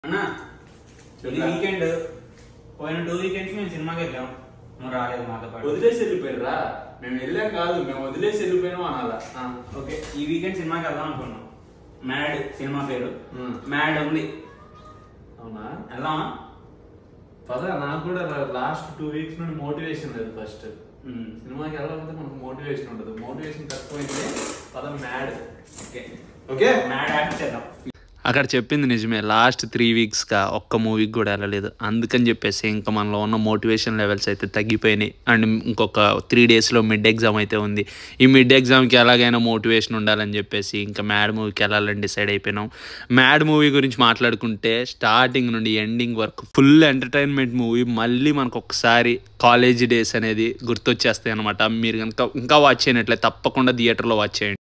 అన్నా ఇది చెప్పరా? వీకెండ్ పోయిన టూ వీకెండ్స్ మేము సినిమాకి వెళ్ళాం నువ్వు రాలేదు మాతో పాటు వదిలేసి వెళ్ళిపోయారా మేము వెళ్ళాం కాదు మేము వదిలేసి వెళ్ళిపోయినాం అనాలా ఆ, ఓకే ఈ వీకెండ్ సినిమాకి వెళ్దాం అనుకున్నాం మ్యాడ్ సినిమా పేరు ఉమ్. మ్యాడ్ ఉంది అవునా వెళ్దామా పద నాకు కూడా లాస్ట్ టూ వీక్స్ నుండి మోటివేషన్ లేదు ఫస్ట్ ఉమ్. సినిమాకి వెళ్ళకపోతే మనకు మోటివేషన్ ఉండదు మోటివేషన్ తక్కువైతే పద mad okay okay mad act చేద్దాం అక్కడ చెప్పింది నిజమే లాస్ట్ త్రీ వీక్స్గా ఒక్క మూవీకి కూడా వెళ్ళలేదు అందుకని చెప్పేసి ఇంకా మనలో ఉన్న మోటివేషన్ లెవెల్స్ అయితే తగ్గిపోయినాయి అండ్ ఇంకొక త్రీ డేస్లో మిడ్ ఎగ్జామ్ అయితే ఉంది ఈ మిడ్ ఎగ్జామ్కి ఎలాగైనా మోటివేషన్ ఉండాలని చెప్పేసి ఇంకా మ్యాడ్ మూవీకి వెళ్ళాలని డిసైడ్ అయిపోయినాం మ్యాడ్ మూవీ గురించి మాట్లాడుకుంటే స్టార్టింగ్ నుండి ఎండింగ్ వరకు ఫుల్ ఎంటర్టైన్మెంట్ మూవీ మళ్ళీ మనకు ఒకసారి కాలేజీ డేస్ అనేది గుర్తొచ్చేస్తాయి అనమాట మీరు కనుక ఇంకా వాచ్ చేయనట్లయితే తప్పకుండా థియేటర్లో వాచ్ చేయండి